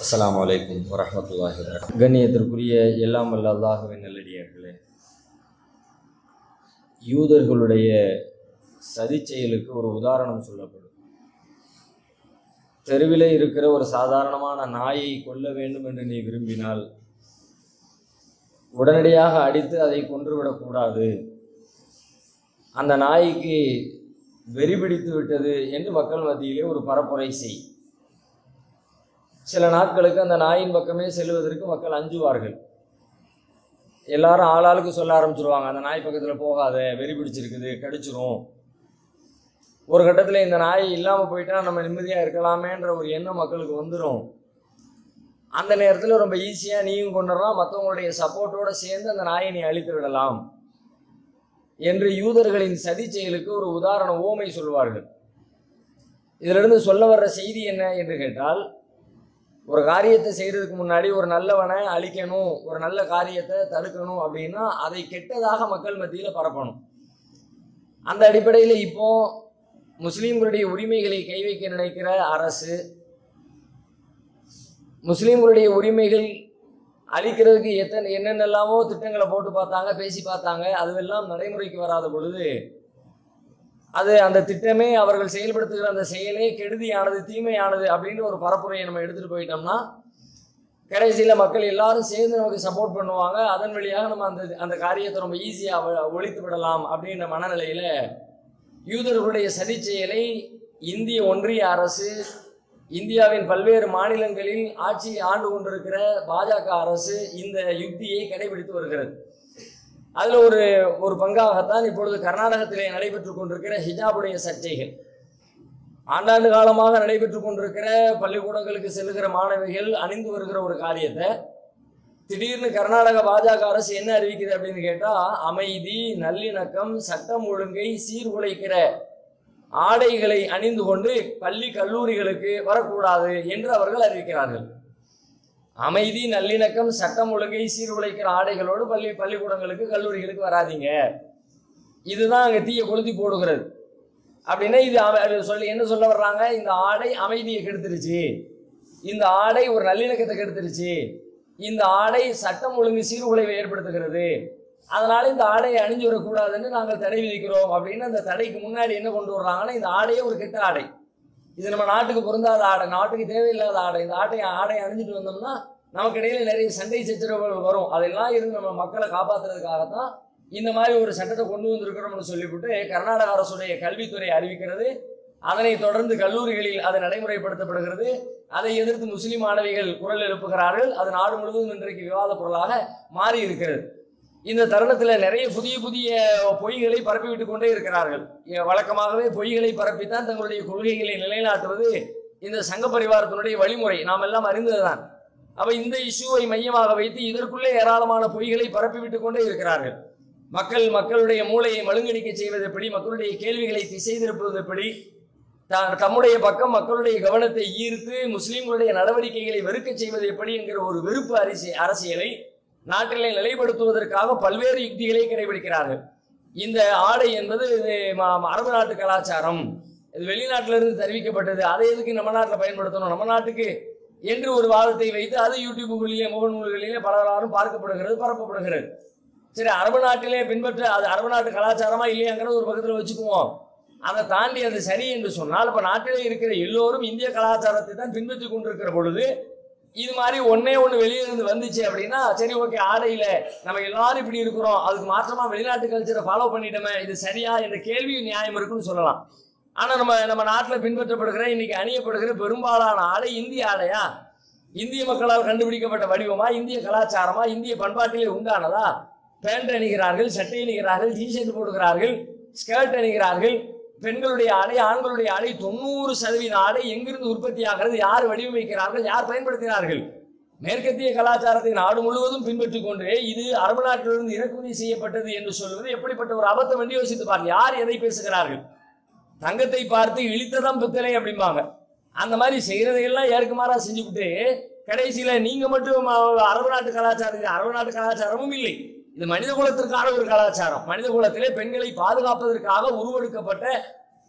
அஸ்ஸலாமு அலைக்கும் வரஹ்மத்துல்லாஹி வபரகாத்துஹு கண்ணியத்திற்குரிய எல்லாம் வல்ல அல்லாஹுவின் நல்லடியார்களே யூதர்களுடைய சதி செயலுக்கு ஒரு உதாரணம் சொல்லப்படும் தெருவிலே இருக்கிற ஒரு சாதாரணமான நாயை கொல்ல வேண்டும் என்று நீ விரும்பினால் உடனடியாக அடித்து அதை கொன்றுவிடக்கூடாது அந்த நாய்க்கு வெறி பிடித்து விட்டது என்று மக்கள் மத்தியிலே ஒரு பரப்புரை செய் சில நாட்களுக்கு அந்த நாயின் பக்கமே செல்வதற்கு மக்கள் அஞ்சுவார்கள் எல்லாரும் ஆளாளுக்கு சொல்ல ஆரம்பிச்சிருவாங்க அந்த நாய் பக்கத்தில் போகாத வெறி பிடிச்சிருக்குது கடிச்சிரும் ஒரு கட்டத்தில் இந்த நாய் இல்லாமல் போயிட்டா நம்ம நிம்மதியாக இருக்கலாமேன்ற ஒரு எண்ணம் மக்களுக்கு வந்துடும் அந்த நேரத்தில் ரொம்ப ஈஸியாக நீயும் கொண்டுடலாம் மற்றவங்களுடைய சப்போர்ட்டோடு சேர்ந்து அந்த நாயை நீ அழித்து விடலாம் என்று யூதர்களின் சதி செயலுக்கு ஒரு உதாரண ஓமை சொல்வார்கள் இதிலிருந்து சொல்ல வர்ற செய்தி என்ன என்று கேட்டால் ஒரு காரியத்தை செய்கிறதுக்கு முன்னாடி ஒரு நல்லவனை அழிக்கணும் ஒரு நல்ல காரியத்தை தடுக்கணும் அப்படின்னா அதை கெட்டதாக மக்கள் மத்தியில் பரப்பணும் அந்த அடிப்படையில் இப்போ முஸ்லீம்களுடைய உரிமைகளை கை வைக்க நினைக்கிற அரசு முஸ்லீம்களுடைய உரிமைகள் அழிக்கிறதுக்கு எத்தனை என்னென்னலாமோ திட்டங்களை போட்டு பார்த்தாங்க பேசி பார்த்தாங்க அதுவெல்லாம் நடைமுறைக்கு வராத பொழுது அது அந்த திட்டமே அவர்கள் செயல்படுத்துகிற அந்த செயலே கெடுதியானது தீமையானது அப்படின்னு ஒரு பரப்புரையை நம்ம எடுத்துகிட்டு போயிட்டோம்னா கடைசியில் மக்கள் எல்லாரும் சேர்ந்து நமக்கு சப்போர்ட் பண்ணுவாங்க அதன் வழியாக நம்ம அந்த அந்த காரியத்தை ரொம்ப ஈஸியாக ஒழித்து விடலாம் அப்படின்ற மனநிலையில் யூதர்களுடைய சதி செயலை இந்திய ஒன்றிய அரசு இந்தியாவின் பல்வேறு மாநிலங்களில் ஆட்சி ஆண்டு கொண்டிருக்கிற பாஜக அரசு இந்த யுக்தியை கடைபிடித்து வருகிறது அதில் ஒரு ஒரு பங்காகத்தான் இப்பொழுது கர்நாடகத்திலே நடைபெற்று கொண்டிருக்கிற ஹிஜாபுடைய சர்ச்சைகள் ஆண்டாண்டு காலமாக நடைபெற்று கொண்டிருக்கிற பள்ளிக்கூடங்களுக்கு செல்லுகிற மாணவிகள் அணிந்து வருகிற ஒரு காரியத்தை திடீர்னு கர்நாடக பாஜக அரசு என்ன அறிவிக்குது அப்படின்னு கேட்டால் அமைதி நல்லிணக்கம் சட்டம் ஒழுங்கை சீர்குலைக்கிற ஆடைகளை அணிந்து கொண்டு பள்ளி கல்லூரிகளுக்கு வரக்கூடாது என்று அவர்கள் அறிவிக்கிறார்கள் அமைதி நல்லிணக்கம் சட்டம் ஒழுங்கை சீர்குலைக்கிற ஆடைகளோடு பள்ளி பள்ளிக்கூடங்களுக்கு கல்லூரிகளுக்கு வராதீங்க இதுதான் அங்கே தீய கொளுத்தி போடுகிறது அப்படின்னா இது அவ- அது சொல்லி என்ன சொல்ல வர்றாங்க இந்த ஆடை அமைதியை கெடுத்துருச்சு இந்த ஆடை ஒரு நல்லிணக்கத்தை கெடுத்துருச்சு இந்த ஆடை சட்டம் ஒழுங்கு சீர்குலைவை ஏற்படுத்துகிறது அதனால இந்த ஆடையை அணிஞ்சு வரக்கூடாதுன்னு நாங்கள் தடை விதிக்கிறோம் அப்படின்னு அந்த தடைக்கு முன்னாடி என்ன கொண்டு வர்றாங்கன்னா இந்த ஆடையே ஒரு கெட்ட ஆடை இது நம்ம நாட்டுக்கு பொருந்தாத ஆடை நாட்டுக்கு தேவையில்லாத ஆடை இந்த ஆட்டை ஆடை அணிஞ்சிட்டு வந்தோம்னா நமக்கு இடையில நிறைய சண்டை சச்சரவுகள் வரும் அதெல்லாம் இருந்து நம்ம மக்களை காப்பாத்துறதுக்காகத்தான் இந்த மாதிரி ஒரு சட்டத்தை கொண்டு வந்திருக்கிறோம்னு சொல்லிவிட்டு கர்நாடக அரசுடைய கல்வித்துறை அறிவிக்கிறது அதனைத் தொடர்ந்து கல்லூரிகளில் அது நடைமுறைப்படுத்தப்படுகிறது அதை எதிர்த்து முஸ்லிம் மாணவிகள் குரல் எழுப்புகிறார்கள் அது நாடு முழுவதும் இன்றைக்கு விவாத பொருளாக மாறி இருக்கிறது இந்த தருணத்தில் நிறைய புதிய புதிய பொய்களை பரப்பிவிட்டு கொண்டே இருக்கிறார்கள் இ- வழக்கமாகவே பொய்களை பரப்பித்தான் தங்களுடைய கொள்கைகளை நிலைநாட்டுவது இந்த சங்க பரிவாரத்தினுடைய வழிமுறை நாம் எல்லாம் அறிந்ததுதான் அப்ப இந்த இஷ்யூவை மையமாக வைத்து இதற்குள்ளே ஏராளமான பொய்களை பரப்பிவிட்டு கொண்டே இருக்கிறார்கள் மக்கள் மக்களுடைய மூளையை மழுங்கடிக்க செய்வது எப்படி மக்களுடைய கேள்விகளை திசை திருப்புவது எப்படி த- தம்முடைய பக்கம் மக்களுடைய கவனத்தை ஈர்த்து முஸ்லிம்களுடைய நடவடிக்கைகளை வெறுக்கச் செய்வது எப்படி என்கிற ஒரு வெறுப்பு அரசி அரசியலை நாட்டிலே நிலைப்படுத்துவதற்காக பல்வேறு யுக்திகளை கடைபிடிக்கிறார்கள் இந்த ஆடை என்பது இது ம- அரபு நாட்டு கலாச்சாரம் இது வெளிநாட்டிலிருந்து தெரிவிக்கப்பட்டது அதை எதுக்கு நம்ம நாட்டில் பயன்படுத்தணும் நம்ம நாட்டுக்கு என்று ஒரு வாதத்தை வைத்து அது யூடியூபுகளிலே முகநூல்களிலே பலராலும் பார்க்கப்படுகிறது பரப்பப்படுகிறது சரி அரபு நாட்டிலே பின்பற்ற அது அரபு நாட்டு கலாச்சாரமா இல்லையாங்கிறது ஒரு பக்கத்தில் வச்சுக்குவோம் அதை தாண்டி அது சரி என்று சொன்னால் இப்போ நாட்டிலே இருக்கிற எல்லோரும் இந்திய கலாச்சாரத்தை தான் பின்பற்றி கொண்டிருக்கிற பொழுது இது மாதிரி ஒன்னே ஒன்று வெளியே இருந்து வந்துச்சு அப்படின்னா சரி ஓகே ஆடையில நம்ம எல்லாரும் இப்படி இருக்கிறோம் அதுக்கு மாற்றமா வெளிநாட்டு கல்ச்சரை ஃபாலோ பண்ணிட்டோமே இது சரியா என்ற கேள்வி நியாயம் இருக்குன்னு சொல்லலாம் ஆனா நம்ம நம்ம நாட்டில் பின்பற்றப்படுகிற இன்னைக்கு அணியப்படுகிற பெரும்பாலான ஆடை இந்திய ஆடையா இந்திய மக்களால் கண்டுபிடிக்கப்பட்ட வடிவமா இந்திய கலாச்சாரமா இந்திய பண்பாட்டிலே உண்டானதா பேண்ட் அணிகிறார்கள் சட்டை அணிகிறார்கள் டிஷர்ட் போடுகிறார்கள் ஸ்கர்ட் அணிகிறார்கள் பெண்களுடைய ஆடை ஆண்களுடைய ஆடை தொண்ணூறு சதவீத ஆடை எங்கிருந்து உற்பத்தி ஆகிறது யார் வடிவமைக்கிறார்கள் யார் பயன்படுத்தினார்கள் மேற்கத்திய கலாச்சாரத்தை நாடு முழுவதும் பின்பற்றிக் கொண்டு இது அரபு நாட்டிலிருந்து இறக்குமதி செய்யப்பட்டது என்று சொல்வது எப்படிப்பட்ட ஒரு அபத்தம் என்று யோசித்து பாருங்க யார் எதை பேசுகிறார்கள் தங்கத்தை பார்த்து இழித்ததான் பித்தளை அப்படிம்பாங்க அந்த மாதிரி செய்யறதையெல்லாம் ஏற்குமாறா செஞ்சுவிட்டு கடைசியில நீங்க மட்டும் அஹ், அரபு நாட்டு கலாச்சாரம் இது அரபு நாட்டு கலாச்சாரமும் இல்லை இது மனித குலத்திற்கான ஒரு கலாச்சாரம் மனித குலத்திலே பெண்களை பாதுகாப்பதற்காக உருவெடுக்கப்பட்ட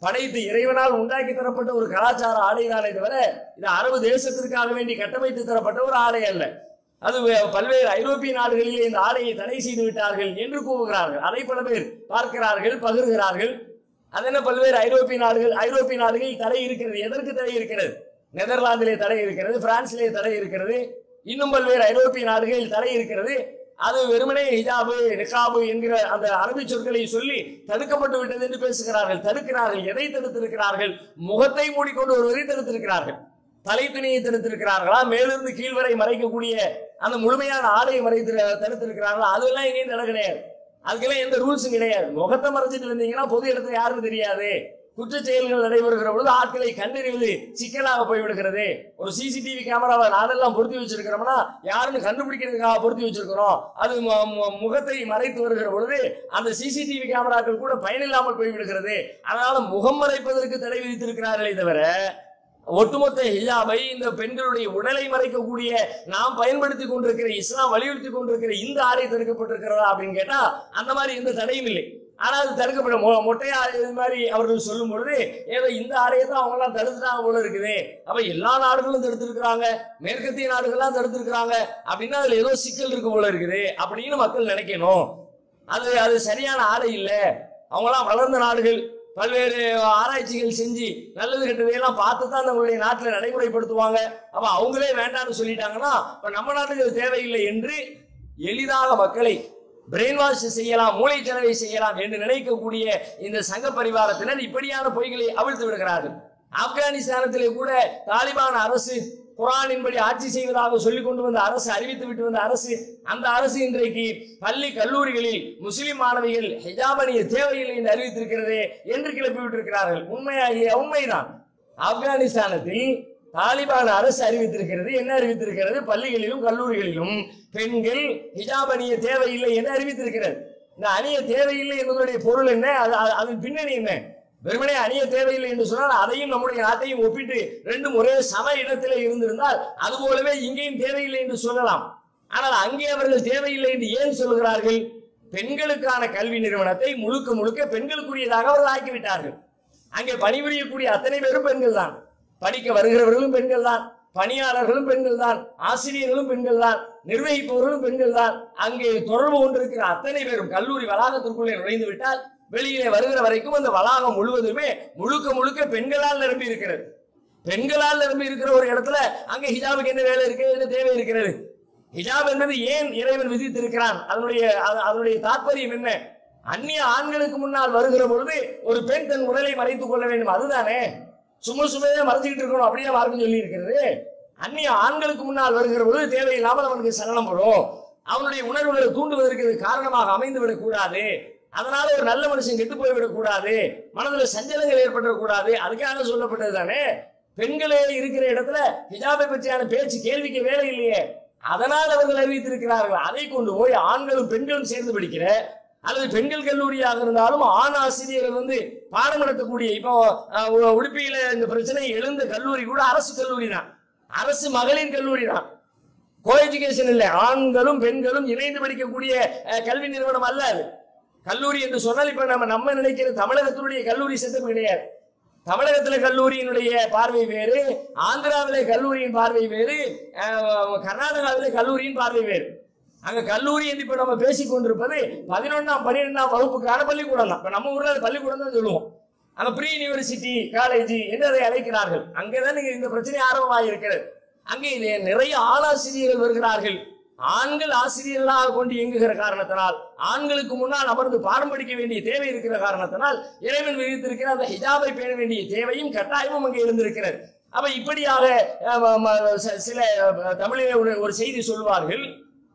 படைத்து இறைவனால் உண்டாக்கி தரப்பட்ட ஒரு கலாச்சார ஆடை தானே தவிர இது அரபு தேசத்திற்காக வேண்டி கட்டமைத்து தரப்பட்ட ஒரு ஆடை அல்ல அது வே- பல்வேறு ஐரோப்பிய நாடுகளிலே இந்த ஆடையை தடை செய்து விட்டார்கள் என்று கூவுகிறார்கள் அதை பல பேர் பார்க்கிறார்கள் பகிர்கிறார்கள் அது என்ன பல்வேறு ஐரோப்பிய நாடுகள் ஐரோப்பிய நாடுகளில் தடை இருக்கிறது எதற்கு தடை இருக்கிறது நெதர்லாந்திலே தடை இருக்கிறது பிரான்சிலே தடை இருக்கிறது இன்னும் பல்வேறு ஐரோப்பிய நாடுகளில் தடை இருக்கிறது அது வெறுமனே ஹிஜாபு நிகாபு என்கிற அந்த அரபி சொற்களை சொல்லி தடுக்கப்பட்டு விட்டது என்று பேசுகிறார்கள் தடுக்கிறார்கள் எதை தடுத்திருக்கிறார்கள் முகத்தை மூடிக்கொண்டு வருவதை தடுத்திருக்கிறார்கள் தலை துணியை தடுத்திருக்கிறார்களா மேலிருந்து கீழ் வரை மறைக்கக்கூடிய அந்த முழுமையான ஆடையை மறைத்து தடுத்திருக்கிறார்களா அதெல்லாம் எங்கேயும் தடை கிடையாது அதுக்கெல்லாம் எந்த ரூல்ஸும் கிடையாது முகத்தை மறைச்சிட்டு இருந்தீங்கன்னா பொது இடத்துல யாருன்னு தெரியாது குற்றச் செயல்கள் நடைபெறுகிற பொழுது ஆட்களை கண்டறிவது சிக்கலாக போய்விடுகிறது ஒரு சிசிடிவி கேமராவை நாடெல்லாம் பொருத்தி வச்சிருக்கிறோம்னா யாருன்னு கண்டுபிடிக்கிறதுக்காக பொருத்தி வச்சிருக்கிறோம் அது மு- மு- முகத்தை மறைத்து வருகிற பொழுது அந்த சிசிடிவி கேமராக்கள் கூட பயனில்லாமல் போய்விடுகிறது அதனால முகம் மறைப்பதற்கு தடை விதித்திருக்கிறார்களே தவிர ஒட்டுமொத்த ஹிஜாபை இந்த பெண்களுடைய உடலை மறைக்கக்கூடிய நாம் பயன்படுத்தி கொண்டிருக்கிற இஸ்லாம் வலியுறுத்தி கொண்டிருக்கிற இந்த ஆடை தடுக்கப்பட்டிருக்கிறதா அப்படின்னு கேட்டா அந்த மாதிரி எந்த தடையும் இல்லை ஆனா அது தடுக்கப்படும் மொ- மொட்டையா இது மாதிரி அவர்கள் சொல்லும் பொழுது ஏதோ இந்த ஆடையை தான் அவங்க எல்லாம் தடுத்துட்டாங்க போல இருக்குது அப்ப எல்லா நாடுகளும் தடுத்திருக்கிறாங்க மேற்கத்திய நாடுகள்லாம் தடுத்திருக்கிறாங்க அப்படின்னா அதுல ஏதோ சிக்கல் இருக்கு போல இருக்குது அப்படின்னு மக்கள் நினைக்கணும் அது அது சரியான ஆடை இல்லை அவங்களாம் வளர்ந்த நாடுகள் பல்வேறு ஆராய்ச்சிகள் செஞ்சு நல்லது கெட்டதையெல்லாம் பார்த்து தான் நம்மளுடைய நாட்டில் நடைமுறைப்படுத்துவாங்க அப்ப அவங்களே வேண்டாம்னு சொல்லிட்டாங்கன்னா இப்ப நம்ம நாட்டுக்கு அது தேவையில்லை என்று எளிதாக மக்களை பிரெயின் வாஷ் செய்யலாம் மூளை செலவை செய்யலாம் என்று நினைக்கக்கூடிய இந்த சங்க பரிவாரத்தினர் இப்படியான பொய்களை அவிழ்த்து விடுகிறார்கள் ஆப்கானிஸ்தானத்திலே கூட தாலிபான் அரசு குரானின்படி ஆட்சி செய்வதாக சொல்லிக் கொண்டு வந்த அரசு அறிவித்து விட்டு வந்த அரசு அந்த அரசு இன்றைக்கு பள்ளி கல்லூரிகளில் முஸ்லிம் மாணவிகள் ஹிஜாப் அணிய தேவையில்லை என்று அறிவித்திருக்கிறது என்று கிளப்பி விட்டிருக்கிறார்கள் உண்மையாகிய உண்மைதான் ஆப்கானிஸ்தானத்தில் தாலிபான் அரசு அறிவித்திருக்கிறது என்ன அறிவித்திருக்கிறது பள்ளிகளிலும் கல்லூரிகளிலும் பெண்கள் ஹிஜாப் அணிய தேவையில்லை என்று அறிவித்திருக்கிறது இந்த அணிய தேவையில்லை என்பதனுடைய பொருள் என்ன அது அது- அதன் பின்னணி என்ன வெறுமனே அணிய தேவையில்லை என்று சொன்னால் அதையும் நம்முடைய நாட்டையும் ஒப்பிட்டு ரெண்டும் ஒரே சம இடத்திலே இருந்திருந்தால் அது போலவே இங்கேயும் தேவையில்லை என்று சொல்லலாம் ஆனால் அங்கே அவர்கள் தேவையில்லை என்று ஏன் சொல்கிறார்கள் பெண்களுக்கான கல்வி நிறுவனத்தை முழுக்க முழுக்க பெண்களுக்குரியதாக அவர்கள் ஆக்கிவிட்டார்கள் அங்கே பணிபுரியக்கூடிய அத்தனை பேரும் பெண்கள் தான் படிக்க வருகிறவர்களும் பெண்கள் தான் பணியாளர்களும் பெண்கள் தான் ஆசிரியர்களும் பெண்கள் தான் நிர்வகிப்பவர்களும் பெண்கள் தான் அங்கே தொடர்பு கொண்டிருக்கிற அத்தனை பேரும் கல்லூரி வளாகத்திற்குள்ளே நுழைந்து விட்டால் வெளியிலே வருகிற வரைக்கும் அந்த வளாகம் முழுவதுமே முழுக்க முழுக்க பெண்களால் நிரம்பி இருக்கிறது பெண்களால் நிரம்பி இருக்கிற ஒரு இடத்துல அங்க ஹிஜாபுக்கு என்ன வேலை இருக்கு என்ன தேவை இருக்கிறது ஹிஜாப் என்பது ஏன் இறைவன் விதித்திருக்கிறான் அதனுடைய அது- அதனுடைய தாற்பயம் என்ன அந்நிய ஆண்களுக்கு முன்னால் வருகிற பொழுது ஒரு பெண் தன் உடலை மறைத்துக் கொள்ள வேண்டும் அதுதானே சும்மா சும்மாவே மறைச்சிக்கிட்டு இருக்கணும் அப்படியே மார்க்கம் சொல்லி இருக்கிறது அந்நிய ஆண்களுக்கு முன்னால் வருகிற பொழுது தேவையில்லாமல் அவனுக்கு சலனம் வரும் அவனுடைய உணர்வுகளை தூண்டுவதற்கு இது காரணமாக அமைந்து விடக்கூடாது அதனால ஒரு நல்ல மனுஷன் கெட்டு போய்விடக் கூடாது மனதுல சஞ்சலங்கள் ஏற்பட்டுறக் கூடாது அதுக்காக சொல்லப்பட்டது தானே பெண்களே இருக்கிற இடத்துல ஹிஜாபை பற்றியான பேச்சு கேள்விக்கு வேலை இல்லையே அதனால் அவர்கள் அறிவித்திருக்கிறார்கள் அதை கொண்டு போய் ஆண்களும் பெண்களும் சேர்ந்து படிக்கிற அல்லது பெண்கள் கல்லூரியாக இருந்தாலும் ஆண் ஆசிரியர்கள் வந்து பாடம் நடத்தக்கூடிய இப்போ அஹ், உ- உடுப்பியில இந்த பிரச்சனை எழுந்த கல்லூரி கூட அரசு கல்லூரி தான் அரசு மகளிர் கல்லூரி தான் கோ எஜுகேஷன் இல்லை ஆண்களும் பெண்களும் இணைந்து படிக்கக்கூடிய அஹ், கல்வி நிறுவனம் அல்ல அது கல்லூரி என்று சொன்னால் இப்ப நம்ம நம்ம நினைக்கிற தமிழகத்தினுடைய கல்லூரி செட்டப் கிடையாது தமிழகத்துல கல்லூரியினுடைய பார்வை வேறு ஆந்திராவிலே கல்லூரியின் பார்வை வேறு அஹ், கர்நாடகாவிலே கல்லூரியின் பார்வை வேறு அங்க கல்லூரி என்று இப்ப நம்ம பேசிக் கொண்டிருப்பது பதினொன்னாம் பன்னிரெண்டாம் வகுப்புக்கான பள்ளிக்கூடம் தான் இப்ப நம்ம ஊர்ல அது பள்ளிக்கூடம் தான் சொல்லுவோம் அங்க ப்ரீ யூனிவர்சிட்டி காலேஜ் என்று அதை அழைக்கிறார்கள் அங்கதான் நீங்க இந்த பிரச்சனை ஆரம்பமாக இருக்கிறது அங்கே இது நிறைய ஆளாசிரியர்கள் வருகிறார்கள் ஆண்கள் ஆசிரியர்களாக கொண்டு இயங்குகிற காரணத்தினால் ஆண்களுக்கு முன்னால் அமர்ந்து பாடம் படிக்க வேண்டிய தேவை இருக்கிற காரணத்தினால் இறைவன் விதித்திருக்கிற அந்த ஹிஜாபை பேண வேண்டிய தேவையும் கட்டாயமும் அங்கே இருந்திருக்கிறது அப்ப இப்படியாக அஹ், ம- ம- ச- சில அஹ், தமிழிலே ஒரு- ஒரு செய்தி சொல்வார்கள்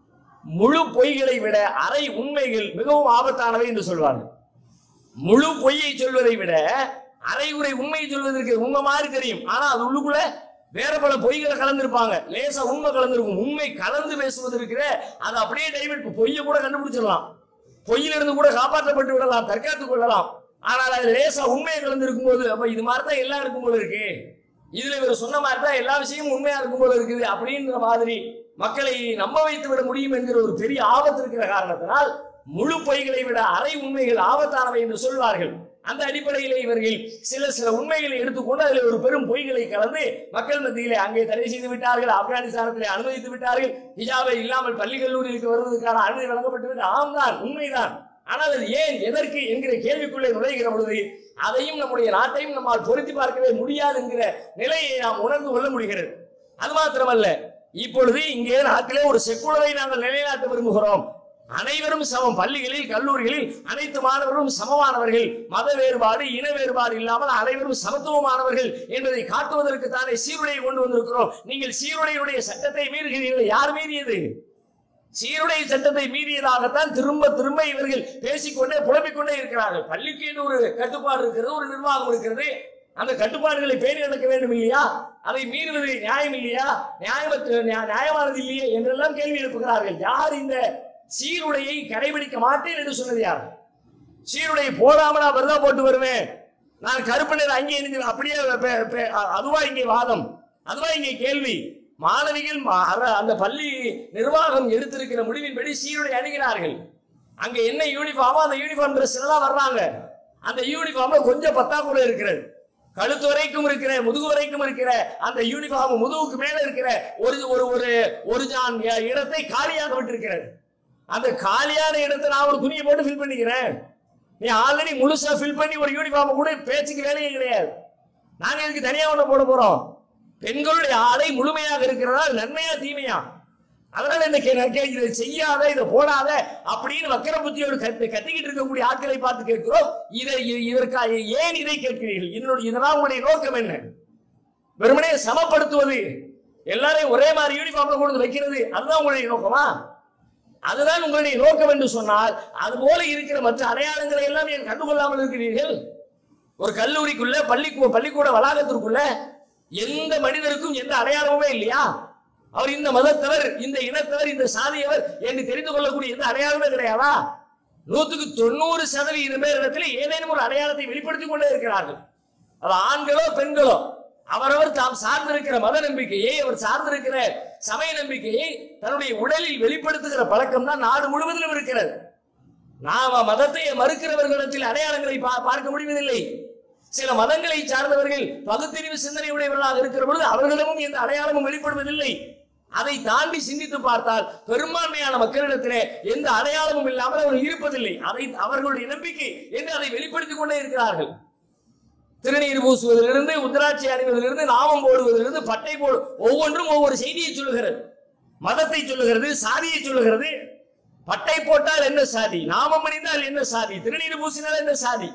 முழு பொய்களை விட அரை உண்மைகள் மிகவும் ஆபத்தானவை என்று சொல்வார்கள் முழு பொய்யை சொல்வதை விட அரைகுறை உண்மை சொல்வதற்கு உண்மை மாதிரி தெரியும் ஆனா அது உள்ளுக்குள்ள வேற பல பொய்களை கலந்திருப்பாங்க லேசா உண்மை கலந்திருக்கும் உண்மை கலந்து பேசுவது இருக்கிற அது அப்படியே டைவர்ட் பொய்யை கூட கண்டுபிடிச்சிடலாம் பொய்யிலிருந்து கூட காப்பாற்றப்பட்டு விடலாம் தற்காத்துக் கொள்ளலாம் ஆனால் அது லேசா உண்மையை கலந்திருக்கும் போது அப்ப இது மாதிரி தான் எல்லாம் இருக்கும் போல இருக்கு இதுல இவர் சொன்ன மாதிரி தான் எல்லா விஷயமும் உண்மையா இருக்கும் போல இருக்குது அப்படின்ற மாதிரி மக்களை நம்ப வைத்து விட முடியும் என்கிற ஒரு பெரிய ஆபத்து இருக்கிற காரணத்தினால் முழு பொய்களை விட அரை உண்மைகள் ஆபத்தானவை என்று சொல்வார்கள் அந்த அடிப்படையிலே இவர்கள் சில சில உண்மைகளை எடுத்துக்கொண்டு அதில் ஒரு பெரும் பொய்களை கலந்து மக்கள் மத்தியிலே அங்கே தடை செய்து விட்டார்கள் ஆப்கானிஸ்தானத்திலே அனுமதித்து விட்டார்கள் ஹிஜாபை இல்லாமல் பள்ளி கல்லூரிகளுக்கு வருவதற்கான அனுமதி வழங்கப்பட்டு விட்டது ஆம்தான் உண்மைதான் ஆனால் அது ஏன் எதற்கு என்கிற கேள்விக்குள்ளே நுழைகிற பொழுது அதையும் நம்முடைய நாட்டையும் நம்மால் பொருத்தி பார்க்கவே முடியாது என்கிற நிலையை நாம் உணர்ந்து கொள்ள முடிகிறது அது மாத்திரமல்ல இப்பொழுது இங்கே நாட்டிலே ஒரு செக்குலரை நாங்கள் நிலைநாட்ட விரும்புகிறோம் அனைவரும் சமம் பள்ளிகளில் கல்லூரிகளில் அனைத்து மாணவர்களும் சமமானவர்கள் மத வேறுபாடு இன வேறுபாடு இல்லாமல் அனைவரும் சமத்துவமானவர்கள் என்பதை காட்டுவதற்கு தானே சீருடையை கொண்டு வந்திருக்கிறோம் நீங்கள் சீருடையுடைய சட்டத்தை மீறுகிறீர்கள் யார் மீறியது சீருடை சட்டத்தை மீறியதாகத்தான் திரும்ப திரும்ப இவர்கள் பேசிக்கொண்டே புலம்பிக் கொண்டே இருக்கிறார்கள் பள்ளிக்கு என்று ஒரு கட்டுப்பாடு இருக்கிறது ஒரு நிர்வாகம் இருக்கிறது அந்த கட்டுப்பாடுகளை பேணி நடக்க வேண்டும் இல்லையா அதை மீறுவது நியாயம் இல்லையா நியாயமற்ற நியா- நியாயமானது இல்லையே என்றெல்லாம் கேள்வி எழுப்புகிறார்கள் யார் இந்த சீருடையை கடைபிடிக்க மாட்டேன் என்று சொன்னது யார் சீருடை போடாம நான் வருதா போட்டு வருவேன் நான் கருப்பு நிற அங்கே இணைந்து அப்படியே பெ- பெ- அ- அதுவா இங்கே வாதம் அதுவா இங்கே கேள்வி மாணவிகள் மா- அத- அந்த பள்ளி நிர்வாகம் எடுத்திருக்கிற முடிவின்படி சீருடை அணுகிறார்கள் அங்க என்ன யூனிஃபார்மோ அந்த யூனிஃபார்ம் ட்ரெஸ் தான் வர்றாங்க அந்த யூனிஃபார்ம்ல கொஞ்சம் பத்தாக்குறை இருக்கிறது கழுத்து வரைக்கும் இருக்கிற முதுகு வரைக்கும் இருக்கிற அந்த யூனிஃபார்ம் முதுகுக்கு மேல இருக்கிற ஒரு ஒரு ஒரு ஒரு ஜான் இடத்தை காலியாக விட்டிருக்கிறது அந்த காலியான இடத்தை நான் ஒரு துணியை போட்டு ஃபில் பண்ணிக்கிறேன் நீ ஆல்ரெடி முழுசா ஃபில் பண்ணி ஒரு யூனிஃபார்ம் கூட பேச்சுக்கு வேலையே கிடையாது நாங்க இதுக்கு தனியா ஒண்ணு போட போறோம் பெண்களுடைய ஆடை முழுமையாக இருக்கிறதா அது நன்மையா தீமையா அதனால என்ன கே- நான் கேட்கிறது செய்யாத இதை போடாத அப்படின்னு வக்கர புத்தியோடு கத்து கத்திக்கிட்டு இருக்கக்கூடிய ஆட்களை பார்த்து கேட்கிறோம் இதை இ- இதற்காக ஏன் இதை கேட்கிறீர்கள் இதனுடைய இதனால் உங்களுடைய நோக்கம் என்ன வெறுமனே சமப்படுத்துவது எல்லாரையும் ஒரே மாதிரி யூனிஃபார்ம்ல கொண்டு வந்து வைக்கிறது அதுதான் உங்களுடைய நோக்கமா அதுதான் உங்களுடைய நோக்கம் என்று சொன்னால் அது போல இருக்கிற மற்ற அடையாளங்களை எல்லாம் ஏன் கண்டுகொள்ளாமல் இருக்கிறீர்கள் ஒரு கல்லூரிக்குள்ள பள்ளிக்கூ பள்ளிக்கூட வளாகத்திற்குள்ள எந்த மனிதருக்கும் எந்த அடையாளமுமே இல்லையா அவர் இந்த மதத்தவர் இந்த இனத்தவர் இந்த சாதியவர் என்று தெரிந்து கொள்ளக்கூடிய எந்த அடையாளமே கிடையாதா நூத்துக்கு தொண்ணூறு சதவீதம் பேர் இடத்துல ஏதேனும் ஒரு அடையாளத்தை வெளிப்படுத்திக் கொண்டே இருக்கிறார்கள் அது ஆண்களோ பெண்களோ அவரவர் தாம் சார்ந்திருக்கிற மத நம்பிக்கையை அவர் சார்ந்திருக்கிற சமய நம்பிக்கையை தன்னுடைய உடலில் வெளிப்படுத்துகிற பழக்கம் தான் நாடு முழுவதிலும் இருக்கிறது நாம மதத்தை மறுக்கிறவர்களிடத்தில் அடையாளங்களை பா- பார்க்க முடிவதில்லை சில மதங்களை சார்ந்தவர்கள் பகுத்தறிவு சிந்தனை உடையவர்களாக இருக்கிற பொழுது அவர்களிடமும் எந்த அடையாளமும் வெளிப்படுவதில்லை அதை தாண்டி சிந்தித்து பார்த்தால் பெரும்பான்மையான மக்களிடத்திலே எந்த அடையாளமும் இல்லாமல் அவர்கள் இருப்பதில்லை அதை அவர்களுடைய நம்பிக்கை என்று அதை வெளிப்படுத்திக் கொண்டே இருக்கிறார்கள் திருநீர் பூசுவதிலிருந்து உத்தராட்சி அணிவதிலிருந்து நாமம் போடுவதிலிருந்து பட்டை போடு ஒவ்வொன்றும் ஒவ்வொரு செய்தியை சொல்லுகிறது மதத்தை சொல்லுகிறது சாதியை சொல்லுகிறது பட்டை போட்டால் என்ன சாதி நாமம் அணிந்தால் என்ன சாதி திருநீர் பூசினால் என்ன சாதி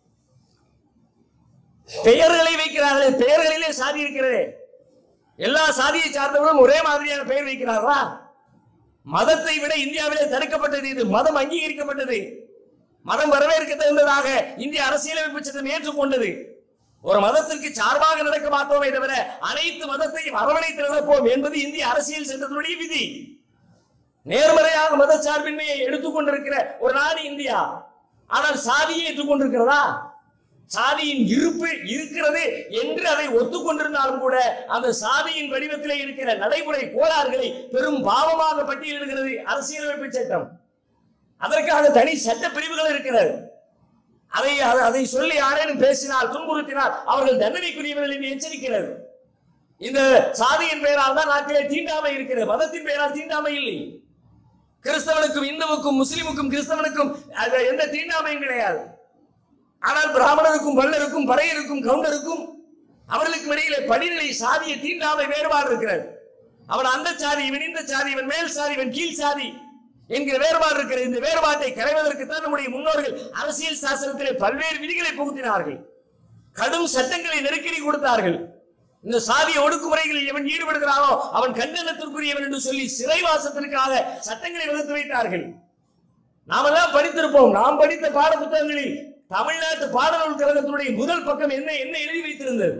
பெயர்களை வைக்கிறார்களே பெயர்களிலே சாதி இருக்கிறது எல்லா சாதியை சார்ந்தவர்களும் ஒரே மாதிரியான பெயர் வைக்கிறார்களா மதத்தை விட இந்தியாவிலே தடுக்கப்பட்டது இது மதம் அங்கீகரிக்கப்பட்டது மதம் வரவேற்க தகுந்ததாக இந்திய அரசியலமைப்பு சட்டம் ஏற்றுக்கொண்டது ஒரு மதத்திற்கு சார்பாக நடக்க மாட்டோமே தவிர அனைத்து மதத்தையும் அரவணைத்து நடப்போம் என்பது இந்திய அரசியல் சட்டத்தினுடைய விதி நேர்மறையாக மத சார்பின்மையை எடுத்துக்கொண்டிருக்கிற ஒரு நாடு இந்தியா ஆனால் சாதியை ஏற்றுக்கொண்டிருக்கிறதா சாதியின் இருப்பு இருக்கிறது என்று அதை ஒத்துக்கொண்டிருந்தாலும் கூட அந்த சாதியின் வடிவத்திலே இருக்கிற நடைமுறை கோளாறுகளை பெரும் பாவமாக பட்டியலிடுகிறது அரசியலமைப்பு சட்டம் அதற்காக தனி சட்ட பிரிவுகள் இருக்கிறது அதை அதை- அதை சொல்லி யாரேனும் பேசினால் துன்புறுத்தினால் அவர்கள் தண்டனைக்குரியவர்கள் என்று எச்சரிக்கிறது இந்த சாதியின் பெயரால் தான் நாட்டிலே தீண்டாமை இருக்கிறது மதத்தின் பெயரால் தீண்டாமை இல்லை கிறிஸ்தவனுக்கும் இந்துவுக்கும் முஸ்லிமுக்கும் கிறிஸ்தவனுக்கும் அது எந்த தீண்டாமையும் கிடையாது ஆனால் பிராமணருக்கும் வள்ளருக்கும் பறையருக்கும் கவுண்டருக்கும் அவர்களுக்கு இடையிலே படிநிலை சாதிய தீண்டாமை வேறுபாடு இருக்கிறது அவன் அந்த சாதி இவன் இந்த சாதி இவன் மேல் சாதி இவன் கீழ் சாதி என்கிற வேறுபாடு இருக்கிற இந்த வேறுபாட்டை களைவதற்கு தான் நம்முடைய முன்னோர்கள் அரசியல் சாசனத்திலே பல்வேறு விதிகளை புகுத்தினார்கள் கடும் சட்டங்களை நெருக்கடி கொடுத்தார்கள் இந்த சாதிய ஒடுக்குமுறைகளில் எவன் ஈடுபடுகிறானோ அவன் கண்டனத்திற்குரியவன் என்று சொல்லி சிறைவாசத்திற்காக சட்டங்களை வகுத்து வைத்தார்கள் நாமெல்லாம் படித்திருப்போம் நாம் படித்த பாட புத்தகங்களில் தமிழ்நாட்டு பாடநூல் கழகத்தினுடைய முதல் பக்கம் என்ன என்ன எழுதி வைத்திருந்தது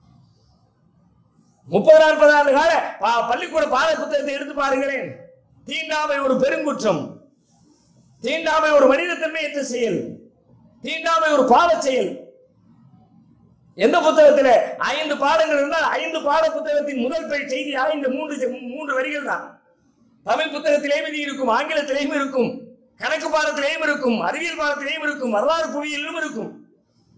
முப்பது நாற்பது ஆண்டு கால பா- பள்ளிக்கூட பாட புத்தகத்தை எடுத்து பாருங்களேன் தீண்டாமை ஒரு பெருங்குற்றம் தீண்டாமை ஒரு மனிதத்தன்மையற்ற செயல் தீண்டாமை ஒரு பாவச் செயல் எந்த புத்தகத்தில் ஐந்து பாடங்கள் இருந்தால் ஐந்து பாட புத்தகத்தின் முதல் பெயர் செய்தியாக இந்த மூன்று மூன்று வரிகள் தான் தமிழ் புத்தகத்திலேயும் இது இருக்கும் ஆங்கிலத்திலேயும் இருக்கும் கணக்கு பாடத்திலேயும் இருக்கும் அறிவியல் பாடத்திலேயும் இருக்கும் வரலாறு புவியிலும் இருக்கும்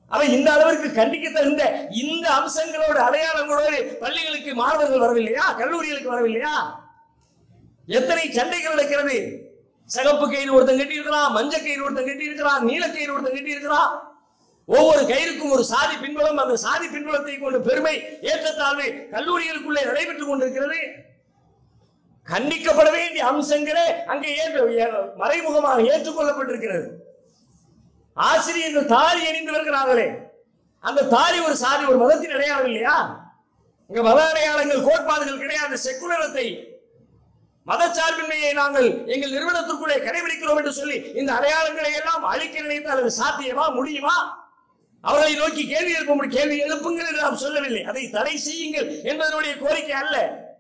அவன் இந்த அளவிற்கு கண்டிக்க தகுந்த இந்த அம்சங்களோடு அடையாளங்களோடு பள்ளிகளுக்கு மாணவர்கள் வரவில்லையா கல்லூரிகளுக்கு வரவில்லையா எத்தனை சண்டைகள் நடக்கிறது சிகப்பு கயிறு ஒருத்தன் கட்டி இருக்கிறான் மஞ்சள் கயிறு ஒருத்தன் கட்டி இருக்கிறான் நீல கயிறு ஒருத்தன் கட்டி இருக்கிறான் ஒவ்வொரு கயிறுக்கும் ஒரு சாதி பின்புலம் அந்த சாதி பின்புலத்தை கொண்டு பெருமை ஏற்றத்தாழ்வு கல்லூரிகளுக்குள்ளே நடைபெற்றுக் கொண்டிருக்கிறது கண்டிக்கப்பட வேண்டிய அம்சங்களே அங்கே ஏற்று- ஏ- மறைமுகமாக ஏற்றுக்கொள்ளப்பட்டிருக்கிறது ஆசிரியர்கள் தாலி அணிந்து வருகிறார்களே அந்த தாலி ஒரு சாதி ஒரு மதத்தின் அடையாளம் இல்லையா இங்க மத அடையாளங்கள் கோட்பாடுகள் கிடையாது செக்குலரத்தை மதச்சார்பின்மையை நாங்கள் எங்கள் நிறுவனத்திற்குள்ளே கடைபிடிக்கிறோம் என்று சொல்லி இந்த அடையாளங்களை எல்லாம் அழிக்க நினைத்தால் அது சாத்தியமா முடியுமா அவர்களை நோக்கி கேள்வி எழுப்ப முடியும் கேள்வி எழுப்புங்கள் என்று நாம் சொல்லவில்லை அதை தடை செய்யுங்கள் என்பதனுடைய கோரிக்கை அல்ல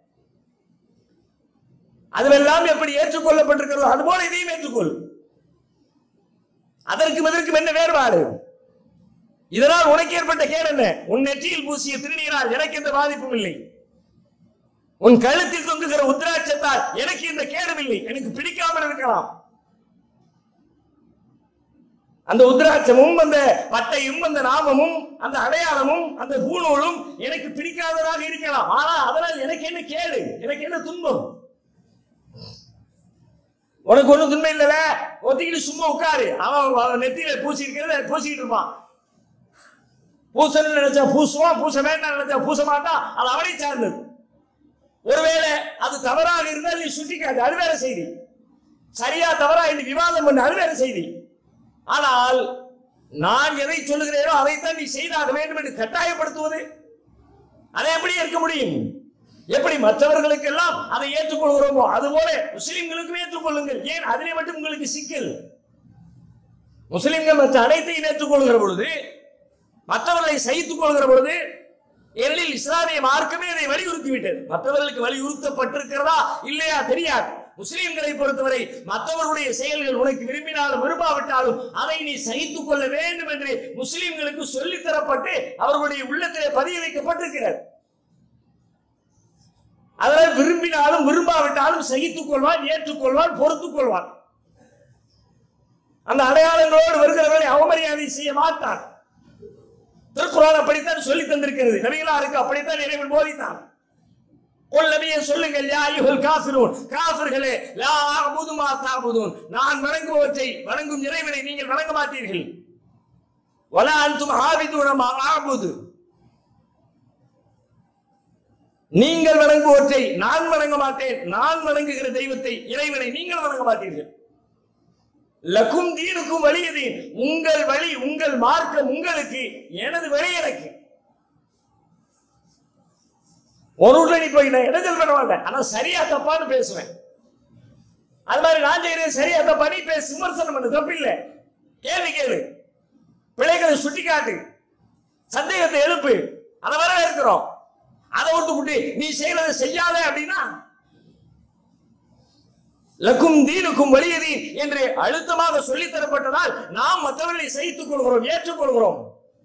அதுவெல்லாம் எப்படி ஏற்றுக்கொள்ளப்பட்டிருக்கிறதோ அதுபோல இதையும் ஏற்றுக்கொள் அதற்கும் இதற்கும் என்ன வேறுபாடு இதனால் உனக்கு ஏற்பட்ட கேடு என்ன உன் நெற்றியில் பூசிய திருநீரால் எனக்கு எந்த பாதிப்பும் இல்லை உன் கழுத்தில் தொங்குகிற உத்ராட்சத்தால் எனக்கு இந்த கேடும் இல்லை எனக்கு பிடிக்காமல் இருக்கலாம் அந்த உத்ராட்சமும் அந்த பட்டையும் அந்த நாமமும் அந்த அடையாளமும் அந்த பூநூலும் எனக்கு பிடிக்காததாக இருக்கலாம் ஆனா அதனால் எனக்கு என்ன கேடு எனக்கு என்ன துன்பம் உனக்கு ஒண்ணும் துன்பம் இல்லல ஒத்திக்கிட்டு சும்மா உட்காரு அவன் அவன் நெத்தியில பூசி இருக்கிறத பூசிக்கிட்டு இருப்பான் பூசணும்னு நினைச்சா பூசுவான் பூச வேண்டாம் நினைச்சா பூச மாட்டான் அது அவனை சார்ந்தது ஒருவேளை அது தவறாக இருந்தால் நீ சுட்டிக்காது அது வேற செய்தி சரியா தவறா என்று விவாதம் பண்ண அது வேற செய்தி ஆனால் நான் எதை சொல்லுகிறேனோ அதைத்தான் நீ செய்தாக வேண்டும் என்று கட்டாயப்படுத்துவது அதை எப்படி ஏற்க முடியும் எப்படி மற்றவர்களுக்கெல்லாம் அதை ஏற்றுக்கொள்கிறோமோ அதுபோல முஸ்லிம்களுக்கும் ஏற்றுக்கொள்ளுங்கள் ஏன் அதிலே மட்டும் உங்களுக்கு சிக்கல் முஸ்லிம்கள் மற்ற அனைத்தையும் ஏற்றுக்கொள்கிற பொழுது மற்றவர்களை சகித்துக் கொள்கிற பொழுது ஏனெனில் இஸ்லாமிய மார்க்கமே அதை வலியுறுத்தி விட்டது மற்றவர்களுக்கு வலியுறுத்தப்பட்டிருக்கிறதா இல்லையா தெரியாது முஸ்லிம்களை பொறுத்தவரை மற்றவர்களுடைய செயல்கள் உனக்கு விரும்பினாலும் விரும்பாவிட்டாலும் அதை நீ சகித்துக் கொள்ள வேண்டும் என்று முஸ்லிம்களுக்கு சொல்லித் தரப்பட்டு அவர்களுடைய உள்ளத்திலே பதிய வைக்கப்பட்டிருக்கிறது அதனால் விரும்பினாலும் விரும்பாவிட்டாலும் சகித்துக் கொள்வான் ஏற்றுக்கொள்வான் பொறுத்துக் கொள்வான் அந்த அடையாளங்களோடு வருகிறவர்களை அவமரியாதை செய்ய மாட்டான் திருக்குறான் அப்படித்தான் சொல்லி தந்திருக்கிறது நபிகளாருக்கு அப்படித்தான் இறைவன் போதித்தான் கொல் நபியை சொல்லுங்கள் யா அய்யுஹல் காஃபிரூன் காஃபிர்களே லா அஅபுது மா தஅபுதூன் நான் வணங்குபவற்றை வணங்கும் இறைவனை நீங்கள் வணங்க மாட்டீர்கள் வலா அன்தும் ஆபிதுன மா அஅபுது நீங்கள் வணங்குவற்றை நான் வணங்க மாட்டேன் நான் வணங்குகிற தெய்வத்தை இறைவனை நீங்கள் வணங்க மாட்டீர்கள் லக்கும் தீனுக்கும் வழியதீன் உங்கள் வழி உங்கள் மார்க்கம் உங்களுக்கு எனது வழி எனக்கு ஒரு வீட்டுல நீ போய் நான் இடைஞ்சல் பண்ண மாட்டேன் ஆனா சரியா தப்பான்னு பேசுவேன் அது மாதிரி நான் செய்யறேன் சரியா தப்பா நீ பேசு விமர்சனம் பண்ணு தப்பு இல்ல கேள்வி கேளு பிள்ளைகளை சுட்டி காட்டு சந்தேகத்தை எழுப்பு அதை வர இருக்கிறோம் அதை விட்டு விட்டு நீ செய்யறதை செய்யாத அப்படின்னா லக்கும் தீனுக்கும் வலியதி என்று அழுத்தமாக சொல்லித் தரப்பட்டதால் நாம் மற்றவர்களை சகித்துக் கொள்கிறோம் ஏற்றுக்கொள்கிறோம்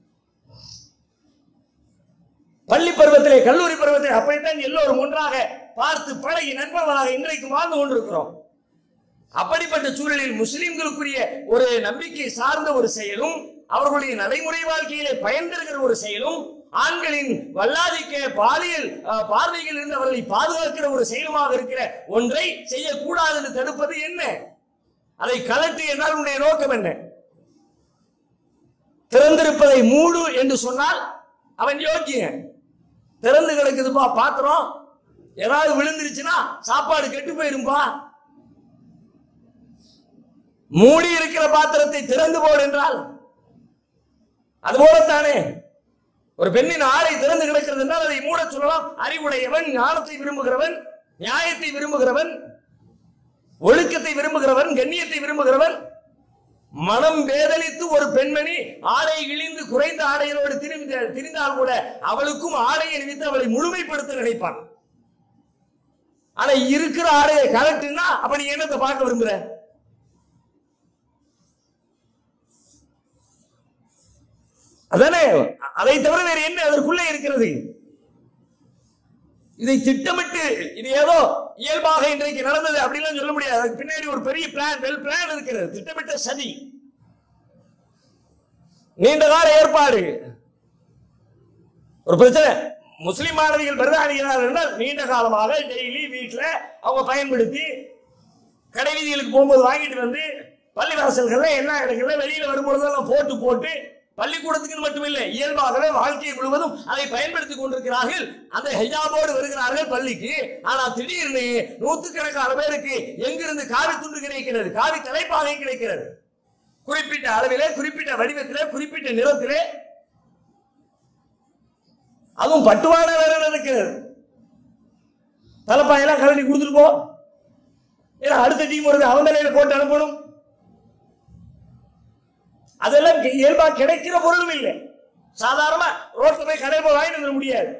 பள்ளி பருவத்திலே கல்லூரி பருவத்திலே அப்படித்தான் எல்லோரும் ஒன்றாக பார்த்து பழகி நண்பர்களாக இன்றைக்கு வாழ்ந்து கொண்டிருக்கிறோம் அப்படிப்பட்ட சூழலில் முஸ்லிம்களுக்குரிய ஒரு நம்பிக்கை சார்ந்த ஒரு செயலும் அவர்களுடைய நடைமுறை வாழ்க்கையிலே பயன்தருகிற ஒரு செயலும் ஆண்களின் வல்லாதிக்க பாலியல் அஹ், பார்வையில் இருந்து அவர்களை பாதுகாக்கிற ஒரு செயலுமாக இருக்கிற ஒன்றை செய்யக்கூடாது என்று தடுப்பது என்ன அதை கலட்டு என்றால் உன்னுடைய நோக்கம் என்ன திறந்திருப்பதை மூடு என்று சொன்னால் அவன் யோக்கியன் திறந்து கிடக்குதுப்பா பாத்திரம் ஏதாவது விழுந்துருச்சுன்னா சாப்பாடு கெட்டு போயிரும்பா மூடி இருக்கிற பாத்திரத்தை திறந்து போடு என்றால் அதுபோலத்தானே ஒரு பெண்ணின் ஆடை திறந்து கிடக்கிறது என்றால் அதை மூட சொல்லலாம் அறிவுடையவன் ஞானத்தை விரும்புகிறவன் நியாயத்தை விரும்புகிறவன் ஒழுக்கத்தை விரும்புகிறவன் கண்ணியத்தை விரும்புகிறவன் மனம் வேதலித்து ஒரு பெண்மணி ஆடை இழிந்து குறைந்த ஆடைகளோடு திரிந்த திரிந்தால் கூட அவளுக்கும் ஆடையை நினைத்து அவளை முழுமைப்படுத்த நினைப்பான் ஆனா இருக்கிற ஆடையை கலட்டுன்னா அப்ப நீ என்னத்தை பார்க்க விரும்புற அதானே அதை தவிர வேற என்ன அதற்குள்ளே இருக்கிறது இதை திட்டமிட்டு இது ஏதோ இயல்பாக இன்றைக்கு நடந்தது அப்படிலாம் சொல்ல முடியாது அதுக்கு பின்னாடி ஒரு பெரிய பிளான் வெல் பிளான் இருக்கிறது திட்டமிட்ட சதி நீண்ட கால ஏற்பாடு ஒரு பிரச்சனை முஸ்லிம் மாணவிகள் பிரதானிகிறார் என்றால் நீண்ட காலமாக டெய்லி வீட்டுல அவங்க பயன்படுத்தி கடை வீதிகளுக்கு போகும்போது வாங்கிட்டு வந்து பள்ளிவாசல்கள்ல எல்லா இடங்கள்ல வெளியில வரும்பொழுதெல்லாம் போட்டு போட்டு பள்ளிக்கூடத்துக்கு மட்டுமில்லை இயல்பாகவே வாழ்க்கை முழுவதும் அதை பயன்படுத்திக் கொண்டிருக்கிறார்கள் அந்த ஹெஜாபோடு வருகிறார்கள் பள்ளிக்கு ஆனா திடீர்னு நூத்துக்கணக்கான பேருக்கு எங்கிருந்து காவி துண்டு கிடைக்கிறது காவி தலைப்பாகை கிடைக்கிறது குறிப்பிட்ட அளவிலே குறிப்பிட்ட வடிவத்திலே குறிப்பிட்ட நிறத்திலே அதுவும் பட்டுவான வேற இருக்கிறது தலைப்பாயெல்லாம் கலட்டி கொடுத்துட்டு போ ஏன்னா அடுத்த டீம் வருது அவன் தலையில போட்டு அனுப்பணும் அதெல்லாம் இங்க இயல்பா கிடைக்கிற பொருளும் இல்லை சாதாரண ரோட்ல போய் கடையில் போய் வாங்கிட்டு வந்துட முடியாது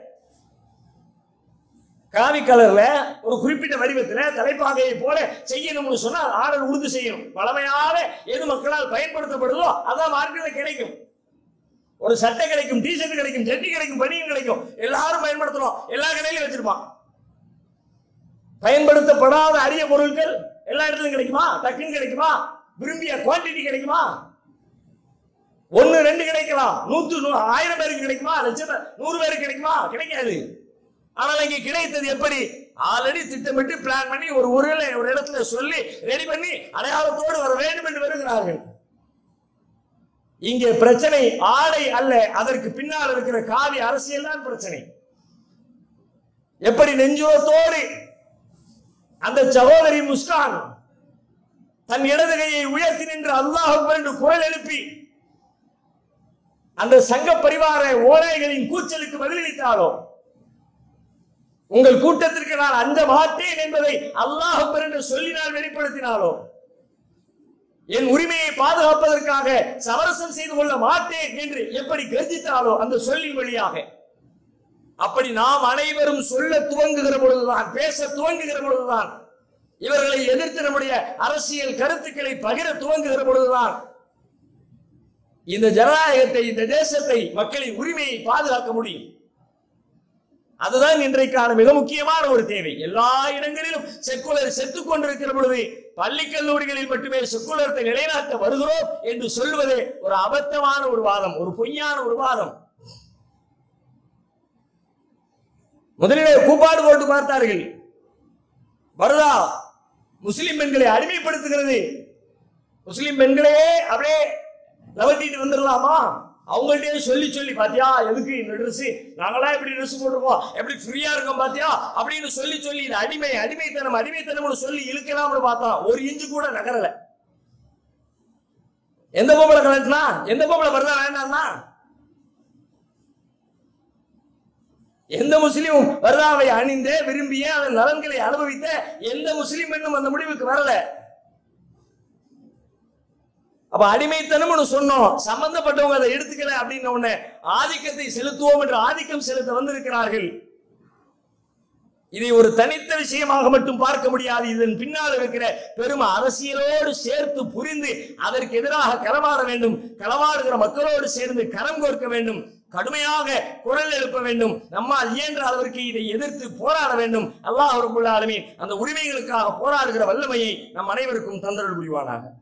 காவி கலர்ல ஒரு குறிப்பிட்ட வடிவத்துல தலைப்பாகையை போல செய்யணும்னு சொன்னா ஆர்டர் உறுதி செய்யணும் பழமையாக எது மக்களால் பயன்படுத்தப்படுதோ அதான் மார்க்கெட்ல கிடைக்கும் ஒரு சட்டை கிடைக்கும் டி ஷர்ட் கிடைக்கும் ஜட்டி கிடைக்கும் பனியன் கிடைக்கும் எல்லாரும் பயன்படுத்தணும் எல்லா கடையிலும் வச்சிருப்பான் பயன்படுத்தப்படாத அரிய பொருட்கள் எல்லா இடத்துலயும் கிடைக்குமா டக்குன்னு கிடைக்குமா விரும்பிய குவாண்டிட்டி கிடைக்குமா ஒன்னு ரெண்டு கிடைக்கலாம் நூத்து நூ- ஆயிரம் பேருக்கு கிடைக்குமா லட்சம் பேர், நூறு பேருக்கு கிடைக்குமா கிடைக்காது ஆனால் இங்கே கிடைத்தது எப்படி ஆல்ரெடி திட்டமிட்டு பிளான் பண்ணி ஒரு ஊரில் ஒரு இடத்துல சொல்லி ரெடி பண்ணி அடையாளத்தோடு வர வேண்டும் என்று வருகிறார்கள் இங்கே பிரச்சனை ஆடை அல்ல அதற்கு பின்னால் இருக்கிற காவி அரசியல் தான் பிரச்சனை எப்படி நெஞ்சுரத்தோடு அந்த சகோதரி முஸ்கான் தன் இடது கையை உயர்த்தி நின்று அல்லாஹ் அக்பர் என்று குரல் எழுப்பி அந்த சங்க பரிவார ஓலைகளின் கூச்சலுக்கு பதிலளித்தாலோ உங்கள் கூட்டத்திற்கு நான் அஞ்ச மாட்டேன் என்பதை அல்லாஹ் அக்பர் என்று சொல்லினால் வெளிப்படுத்தினாலோ என் உரிமையை பாதுகாப்பதற்காக சமரசம் செய்து கொள்ள மாட்டேன் என்று எப்படி கர்ஜித்தாலோ அந்த சொல்லின் வழியாக அப்படி நாம் அனைவரும் சொல்ல துவங்குகிற பொழுதுதான் பேச துவங்குகிற பொழுதுதான் இவர்களை எதிர்த்து நம்முடைய அரசியல் கருத்துக்களை பகிர துவங்குகிற பொழுதுதான் இந்த ஜனநாயகத்தை இந்த தேசத்தை மக்களின் உரிமையை பாதுகாக்க முடியும் அதுதான் இன்றைக்கான மிக முக்கியமான ஒரு தேவை எல்லா இடங்களிலும் செக்குலர் செத்துக் கொண்டிருக்கிற பொழுது பள்ளி கல்லூரிகளில் மட்டுமே செக்குலரத்தை நிலைநாட்ட வருகிறோம் என்று சொல்வதே ஒரு அபத்தமான ஒரு வாதம் ஒரு பொய்யான ஒரு வாதம் முதலிலே கூப்பாடு போட்டு பார்த்தார்கள் வருதா முஸ்லிம் பெண்களை அடிமைப்படுத்துகிறது முஸ்லிம் பெண்களே அப்படியே லவட்டிட்டு வந்துடலாமா அவங்கள்ட்டயே சொல்லி சொல்லி பாத்தியா எதுக்கு இந்த ட்ரெஸ் நாங்களா எப்படி ட்ரெஸ் போட்டிருக்கோம் எப்படி ஃப்ரீயா இருக்கோம் பாத்தியா அப்படின்னு சொல்லி சொல்லி இது அடிமை அடிமைத்தனம் அடிமைத்தனம்னு சொல்லி இழுக்கலாம்னு பார்த்தா ஒரு இன்ச்சு கூட நகரல எந்த பொம்பளை கலட்டினா எந்த பொம்பளை வருதா வேண்டாம்னா எந்த முஸ்லீமும் வர்தாவை அணிந்த விரும்பிய அதன் நலன்களை அனுபவித்த எந்த முஸ்லீம் பெண்ணும் அந்த முடிவுக்கு வரல அப்ப அடிமைத்தனம்னு சொன்னோம் சம்பந்தப்பட்டவங்க அதை எடுத்துக்கல அப்படின்ன உடனே ஆதிக்கத்தை செலுத்துவோம் என்று ஆதிக்கம் செலுத்த வந்திருக்கிறார்கள் இதை ஒரு தனித்த விஷயமாக மட்டும் பார்க்க முடியாது இதன் பின்னால் இருக்கிற பெரும் அரசியலோடு சேர்த்து புரிந்து அதற்கு எதிராக களமாட வேண்டும் களமாடுகிற மக்களோடு சேர்ந்து கரம் கோர்க்க வேண்டும் கடுமையாக குரல் எழுப்ப வேண்டும் நம்மால் இயன்ற அளவிற்கு இதை எதிர்த்து போராட வேண்டும் அல்லாஹ் ரபுல் ஆலமீன் அந்த உரிமைகளுக்காக போராடுகிற வல்லமையை நம் அனைவருக்கும் தந்தரல் புரிவானாக